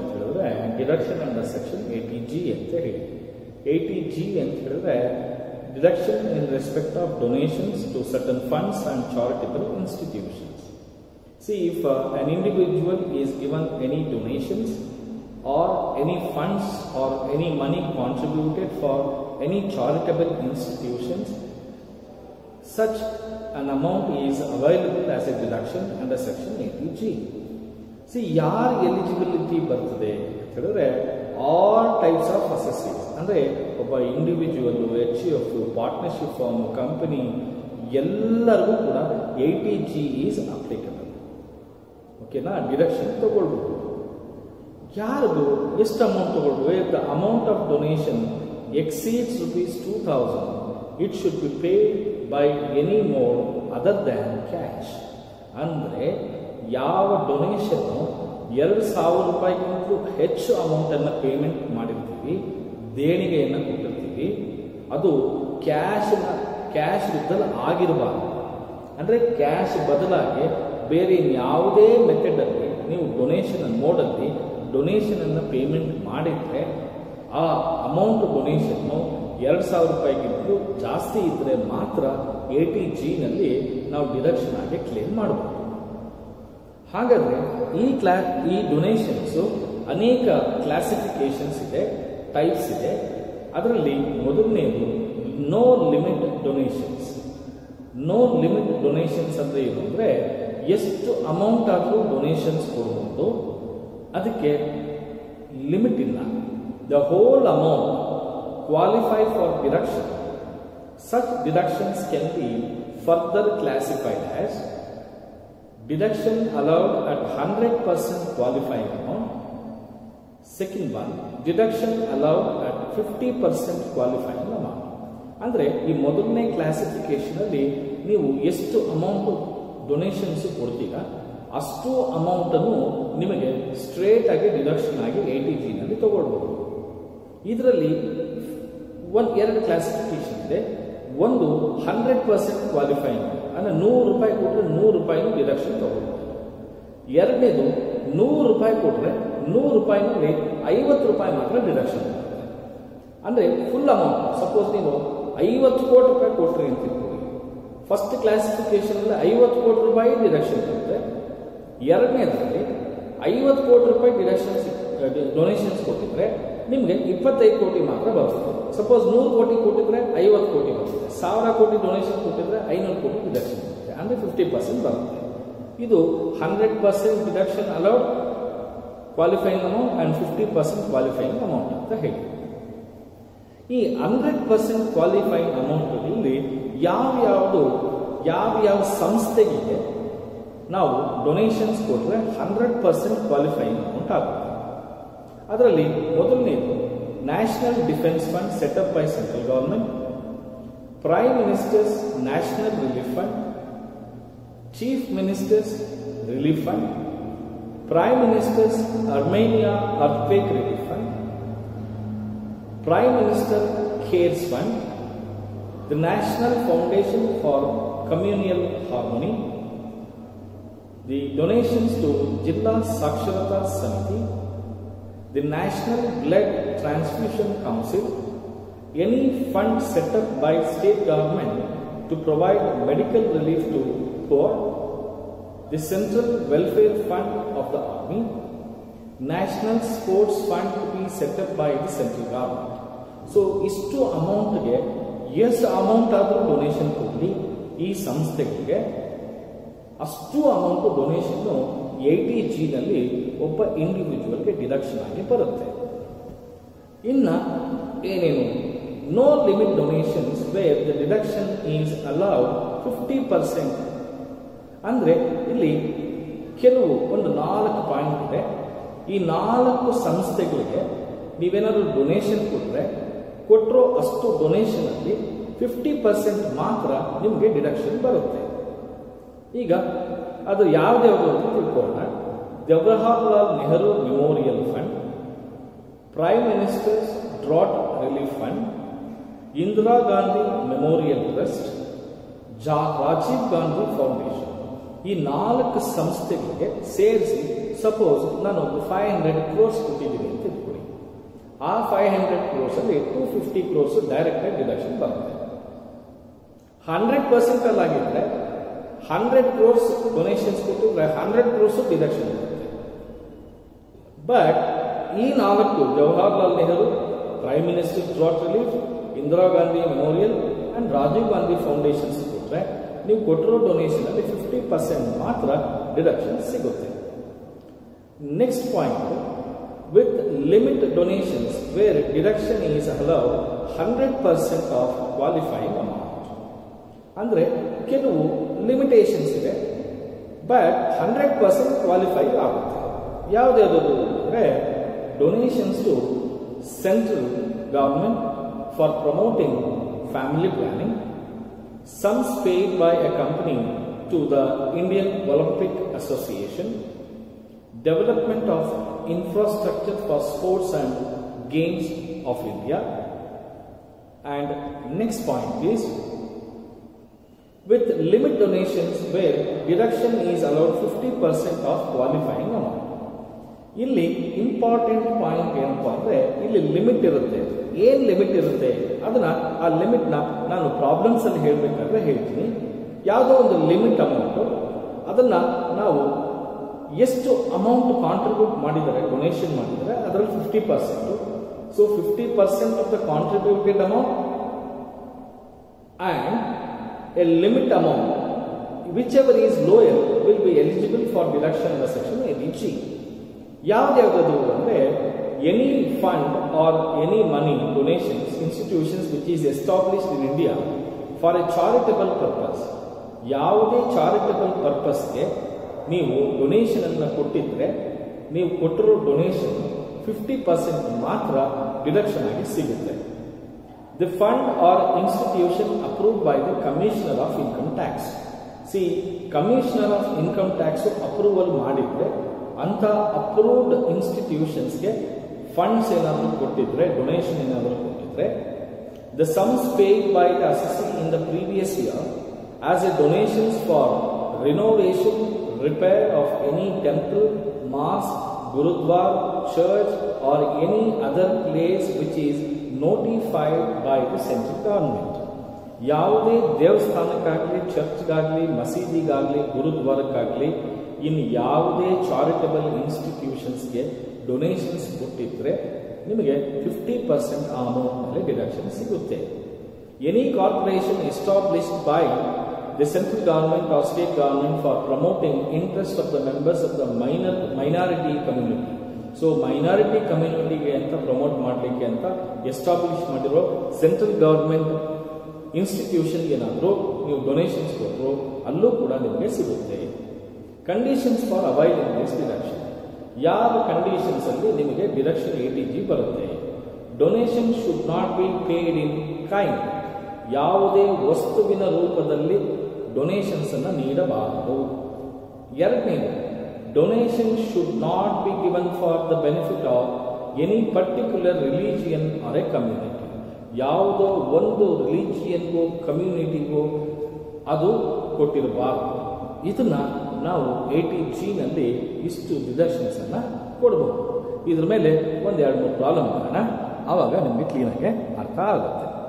ಅಂತ ಹೇಳಿದ್ರೆ deduction under section eighty G ಅಂತ ಹೇಳಿ ಏಟಿ ಜಿ ಅಂತ ಹೇಳಿದ್ರೆ deduction in respect of donations to certain funds and charitable institutions See, if uh, an individual is given any donations or any funds or any money contributed for any charitable institutions, such an amount is available as a deduction under section 80G. See ಯಾರು eligibility ಬರ್ತದೆ ಅಂತ ಹೇಳಿದ್ರೆ all types of assessees ಅಂದರೆ ಒಬ್ಬ individual H F partnership firm company ಎಲ್ಲರಿಗೂ ಕೂಡ eighty G is applicable ಓಕೆನಾ deduction ತಗೊಳ್ಬೋದು ಯಾರಿಗೂ ಎಷ್ಟು ಅಮೌಂಟ್ ತಗೊಳ್ಬೋದು the amount of donation exceeds rupees two thousand it should be paid by any more other than cash ಅಂದರೆ ಯಾವ ಡೊನೇಷನ್ ಎರಡು ಸಾವಿರ ರೂಪಾಯಿಗಿಂತಲೂ ಹೆಚ್ಚು ಅಮೌಂಟನ್ನು ಪೇಮೆಂಟ್ ಮಾಡಿರ್ತೀವಿ ದೇಣಿಗೆಯನ್ನು ಕೊಟ್ಟಿರ್ತೀವಿ ಅದು ಕ್ಯಾಶ್ನ ಕ್ಯಾಶ್ ರೂಪದಲ್ಲಿ ಆಗಿರಬಾರ್ದು ಅಂದರೆ ಕ್ಯಾಶ್ ಬದಲಾಗಿ ಬೇರೆ ಇನ್ಯಾವುದೇ ಮೆಥಡಲ್ಲಿ ನೀವು ಡೊನೇಷನ್ ಮೋಡಲ್ಲಿ ಡೊನೇಷನನ್ನು ಪೇಮೆಂಟ್ ಮಾಡಿದರೆ ಆ ಅಮೌಂಟ್ ಡೊನೇಷನ್ನು ಎರಡು ಸಾವಿರ ರೂಪಾಯಿಗಿಂತಲೂ ಜಾಸ್ತಿ ಇದ್ದರೆ ಮಾತ್ರ ಎ ಟಿ ಜಿನಲ್ಲಿ ನಾವು ಡಿಡಕ್ಷನ್ ಆಗಿ ಕ್ಲೇಮ್ ಮಾಡಬಹುದು ಹಾಗಾದರೆ ಈ ಕ್ಲಾ ಈ ಡೊನೇಷನ್ಸು ಅನೇಕ ಕ್ಲಾಸಿಫಿಕೇಶನ್ಸ್ ಇದೆ ಟೈಪ್ಸ್ ಇದೆ ಅದರಲ್ಲಿ ಮೊದಲನೇದು no limit donations no limit donations ಅಂದರೆ ಏನು ಅಂದರೆ ಎಷ್ಟು ಅಮೌಂಟ್ ಆದರೂ ಡೊನೇಷನ್ಸ್ ಕೊಡ್ಬೋದು ಅದಕ್ಕೆ ಲಿಮಿಟ್ ಇಲ್ಲ the whole amount qualify for deduction such deductions can be further classified as deduction allowed at hundred percent qualifying amount second one deduction allowed at fifty percent qualifying amount ಅಂದರೆ ಈ ಮೊದಲನೇ classification ಅಲ್ಲಿ ನೀವು ಎಷ್ಟು amount donations ಕೊಡ್ತೀರಾ ಅಷ್ಟು ಅಮೌಂಟನ್ನು ನಿಮಗೆ ಸ್ಟ್ರೇಟ್ ಆಗಿ ಡಿಡಕ್ಷನ್ ಆಗಿ ಏಟಿ ಜಿನಲ್ಲಿ ತಗೊಳ್ಬಹುದು ಇದರಲ್ಲಿ ಒಂದು ಎರಡು ಕ್ಲಾಸಿಫಿಕೇಶನ್ ಇದೆ ಒಂದು ಹಂಡ್ರೆಡ್ ಪರ್ಸೆಂಟ್ ಕ್ವಾಲಿಫೈಯಿಂಗ್ ಅಂದರೆ ನೂರು ರೂಪಾಯಿ ಕೊಟ್ಟರೆ ನೂರು ರೂಪಾಯಿನೂ ಡಿಡಕ್ಷನ್ ತಗೊಳ್ಬೋದು ಎರಡನೇದು ನೂರು ರೂಪಾಯಿ ಕೊಟ್ಟರೆ ನೂರು ರೂಪಾಯಿನಲ್ಲಿ ಐವತ್ತು ರೂಪಾಯಿ ಮಾತ್ರ ಡಿಡಕ್ಷನ್ ಅಂದರೆ ಫುಲ್ ಅಮೌಂಟ್ ಸಪೋಸ್ ನೀವು ಐವತ್ತು ಕೋಟಿ ರೂಪಾಯಿ ಕೊಟ್ರಿ ಅಂತ ಇಟ್ಕೊಳ್ಳಿ ಫಸ್ಟ್ ಕ್ಲಾಸಿಫಿಕೇಶನ್ ಅಲ್ಲಿ ಐವತ್ತು ಕೋಟಿ ರೂಪಾಯಿ ಡಿಡಕ್ಷನ್ ಬರುತ್ತೆ ಎರಡನೇದರಲ್ಲಿ ಐವತ್ತು ಕೋಟಿ ರೂಪಾಯಿ ಡಿಡಕ್ಷನ್ಸ್ ಡೊನೇಷನ್ಸ್ ಕೊಟ್ಟಿದ್ರೆ ನಿಮಗೆ ಇಪ್ಪತ್ತೈದು ಕೋಟಿ ಮಾತ್ರ ಬರುತ್ತೆ ಸಪೋಸ್ ನೂರು ಕೋಟಿ ಕೊಟ್ಟಿದ್ರೆ ಐವತ್ತು ಕೋಟಿ ಬರುತ್ತೆ ಸಾವಿರ ಕೋಟಿ ಡೊನೇಷನ್ ಕೊಟ್ಟಿದ್ರೆ ಐನೂರು ಕೋಟಿ ಡಿಡಕ್ಷನ್ ಬರುತ್ತೆ ಅಂದರೆ ಫಿಫ್ಟಿ ಪರ್ಸೆಂಟ್ ಬರುತ್ತೆ ಇದು hundred percent deduction allowed qualifying amount and fifty percent qualifying amount ಅಂತ ಹೇಳಿ ಈ ಹಂಡ್ರೆಡ್ ಪರ್ಸೆಂಟ್ ಕ್ವಾಲಿಫೈಯಿಂಗ್ ಅಮೌಂಟಲ್ಲಿ ಯಾವ ಯಾವುದು ಯಾವ ಯಾವ ಸಂಸ್ಥೆಗೆ ನಾವು ಡೊನೇಷನ್ಸ್ ಕೊಟ್ಟರೆ ಹಂಡ್ರೆಡ್ ಪರ್ಸೆಂಟ್ ಕ್ವಾಲಿಫೈಯಿಂಗ್ ಅಮೌಂಟ್ ಆಗುತ್ತೆ ಅದರಲ್ಲಿ ಮೊದಲನೇದು national defence fund set up by central government prime ministers national relief fund chief ministers relief fund prime ministers Armenia earthquake relief fund Prime Minister Cares Fund, the National Foundation for Communal Harmony, the donations to Jilla Saksharata Samiti, the National Blood Transfusion Council, any fund set up by state government to provide medical relief to poor, the Central Welfare Fund of the Army, national sports fund to be set up by the central government so ಇಷ್ಟು ಅಮೌಂಟ್ಗೆ ಎಷ್ಟು amount ಆದರೂ donation ಕೊಡಲಿ ಈ ಸಂಸ್ಥೆಗಳಿಗೆ ಅಷ್ಟು amount donation eighty ಜಿನಲ್ಲಿ ಒಬ್ಬ ಇಂಡಿವಿಜುವಲ್ಗೆ deduction ಆಗಿ ಬರುತ್ತೆ ಇನ್ನು ಏನೇನು no limit donations where the deduction is allowed fifty percent ಅಂದರೆ ಇಲ್ಲಿ ಕೆಲವು ಒಂದು ನಾಲ್ಕು ಪಾಯಿಂಟ್ ಇದೆ ಈ ನಾಲ್ಕು ಸಂಸ್ಥೆಗಳಿಗೆ ನೀವೇನಾದರೂ ಡೊನೇಷನ್ ಕೊಟ್ಟರೆ ಕೊಟ್ಟರೋ ಅಷ್ಟು ಡೊನೇಷನ್ ಅಲ್ಲಿ ಫಿಫ್ಟಿ ಪರ್ಸೆಂಟ್ ಮಾತ್ರ ನಿಮಗೆ ಡಿಡಕ್ಷನ್ ಬರುತ್ತೆ ಈಗ ಅದು ಯಾವ್ದ್ಯಾವುದು ಅಂತ ತಿಳ್ಕೊಳ್ಳೋಣ Jawaharlal Nehru memorial fund prime ministers drought relief fund Indira Gandhi memorial trust ಜಾ ರಾಜೀವ್ ಗಾಂಧಿ ಫೌಂಡೇಶನ್ ಈ ನಾಲ್ಕು ಸಂಸ್ಥೆಗಳಿಗೆ ಸೇರಿಸಿ ಸಪೋಸ್ ನಾನು ಒಂದು ಫೈವ್ ಹಂಡ್ರೆಡ್ ಕ್ರೋರ್ಸ್ ಕೊಟ್ಟಿದ್ದೀನಿ ಅಂತ ಇಟ್ಕೊಳ್ಳಿ ಆ ಫೈವ್ ಹಂಡ್ರೆಡ್ ಕ್ರೋರ್ಸ್ ಅಲ್ಲಿ two fifty crores direct deduction ಬರುತ್ತೆ ಹಂಡ್ರೆಡ್ ಪರ್ಸೆಂಟ್ ಅಲ್ಲಿ ಆಗಿದ್ರೆ ಹಂಡ್ರೆಡ್ ಕ್ರೋರ್ಸ್ ಡೊನೇಷನ್ಸ್ ಕೊಟ್ಟಿದ್ರೆ ಹಂಡ್ರೆಡ್ ಕ್ರೋರ್ಸ್ ಡಿಡಕ್ಷನ್ ಬರುತ್ತೆ ಬಟ್ ಈ ನಾಲ್ಕು Jawaharlal Nehru prime minister drought relief Indira Gandhi memorial and Rajiv Gandhi foundations ಕೊಟ್ಟರೆ ನೀವು ಕೊಟ್ಟಿರೋ ಡೊನೇಷನ್ ಅಲ್ಲಿ ಫಿಫ್ಟಿ ಪರ್ಸೆಂಟ್ ಮಾತ್ರ ಡಿಡಕ್ಷನ್ ಸಿಗುತ್ತೆ next point with limit donations where deduction is allowed hundred percent of qualifying amount ಅಂದರೆ ಕೆಲವು ಲಿಮಿಟೇಷನ್ಸ್ ಇದೆ ಬಟ್ ಹಂಡ್ರೆಡ್ ಪರ್ಸೆಂಟ್ ಕ್ವಾಲಿಫೈ ಆಗುತ್ತೆ ಯಾವುದ್ಯಾವುದು ಅಂದರೆ donations to central government for promoting family planning sums paid by a company to the Indian Olympic Association, development of infrastructure for sports and games of India, and next point is with limit donations where deduction is allowed 50% of qualifying amount. ಇಲ್ಲಿ important point ಏನಪ್ಪಾ ಅಂದ್ರೆ ಇಲ್ಲಿ limit ಇರುತ್ತೆ ಏನ್ limit ಇರುತ್ತೆ ಅದನ್ನ ಆ limit ನ ನಾನು ಪ್ರಾಬ್ಲಮ್ಸ್ ಅಲ್ಲಿ ಹೇಳ್ಬೇಕಾದ್ರೆ ಹೇಳ್ತೀನಿ ಯಾವುದೋ ಒಂದು ಲಿಮಿಟ್ ಅಮೌಂಟ್ ಅದನ್ನ ನಾವು ಎಷ್ಟು ಅಮೌಂಟ್ ಕಾಂಟ್ರಿಬ್ಯೂಟ್ ಮಾಡಿದ್ದಾರೆ ಡೊನೇಷನ್ ಮಾಡಿದ್ದಾರೆ ಅದರಲ್ಲಿ fifty percent so fifty percent of the contributed amount and a limit amount whichever is lower will be eligible for deduction under section 80G. ಯಾವ್ದ್ಯಾವ್ದು ಅಂದ್ರೆ any fund or any money donations institutions which is established in India for a charitable purpose ಯಾವುದೇ charitable ಪರ್ಪಸ್ಗೆ ನೀವು donation ಅನ್ನು ಕೊಟ್ಟಿದ್ರೆ ನೀವು ಕೊಟ್ಟಿರೋ donation fifty percent ಮಾತ್ರ ಡಿಡಕ್ಷನ್ ಆಗಿ ಸಿಗುತ್ತೆ The fund or institution approved by the Commissioner of Income Tax. See, Commissioner of Income Tax approval ಮಾಡಿದ್ರೆ ಅಂತ ಅಪ್ರೂವ್ಡ್ ಇನ್ಸ್ಟಿಟ್ಯೂಷನ್ಸ್ಗೆ ಫಂಡ್ಸ್ ಏನಾದರೂ ಕೊಟ್ಟಿದ್ರೆ ಡೊನೇಷನ್ ಏನಾದರೂ ಕೊಟ್ಟಿದ್ರೆ the sums paid by the assessee in the previous year as a donations for renovation repair of any temple mosque Gurudwara church or any other place which is notified by the central government ಯಾವುದೇ ದೇವಸ್ಥಾನಕ್ಕಾಗಲಿ ಚರ್ಚ್ಗಾಗಲಿ ಮಸೀದಿಗಾಗಲಿ ಗುರುದ್ವಾರಕ್ಕಾಗಲಿ ಇನ್ನು ಯಾವುದೇ charitable ಇನ್ಸ್ಟಿಟ್ಯೂಷನ್ಸ್ಗೆ donations ಕೊಟ್ಟಿದ್ರೆ ನಿಮಗೆ fifty percent ಆ amount ಮೇಲೆ deduction ಸಿಗುತ್ತೆ any corporation established by the central government or state government for promoting interest of the members of the minor minority community so minority ಕಮ್ಯುನಿಟಿಗೆ ಅಂತ ಪ್ರಮೋಟ್ ಮಾಡಲಿಕ್ಕೆ ಅಂತ ಎಸ್ಟಾಬ್ಲಿಷ್ ಮಾಡಿರೋ ಸೆಂಟ್ರಲ್ ಗವರ್ಮೆಂಟ್ ಇನ್ಸ್ಟಿಟ್ಯೂಷನ್ ಏನಾದರೂ ನೀವು ಡೊನೇಷನ್ಸ್ ಕೊಟ್ಟರು ಅಲ್ಲೂ ಕೂಡ ನಿಮಗೆ ಸಿಗುತ್ತೆ conditions for availing this deduction ಯಾವ ಕಂಡೀಷನ್ಸ್ ಅಲ್ಲಿ ನಿಮಗೆ ಡಿಡಕ್ಷನ್ ಎ ಟಿ ಜಿ ಬರುತ್ತೆ donation should not be paid in kind ಯಾವುದೇ ವಸ್ತುವಿನ ರೂಪದಲ್ಲಿ ಡೊನೇಷನ್ಸ್ ಅನ್ನು ನೀಡಬಾರದು ಎರಡನೇದು donation should not be given for the benefit of any particular religion or a community ಯಾವುದೋ ಒಂದು ರಿಲಿಜಿಯನ್ಗೂ ಕಮ್ಯುನಿಟಿಗೂ ಅದು ಕೊಟ್ಟಿರಬಾರದು ಇದನ್ನ ನಾವು ಏಟಿ ಜಿನಲ್ಲಿ ಇಷ್ಟು ಡಿಡಕ್ಷನ್ಸ್ ಅನ್ನ ಕೊಡಬಹುದು ಇದ್ರ ಮೇಲೆ ಒಂದ್ ಎರಡು ಮೂರು ಪ್ರಾಬ್ಲಮ್ ಮಾಡೋಣ ಆವಾಗ ನಿಮಗೆ ಕ್ಲೀನಾಗಿ ಅರ್ಥ ಆಗುತ್ತೆ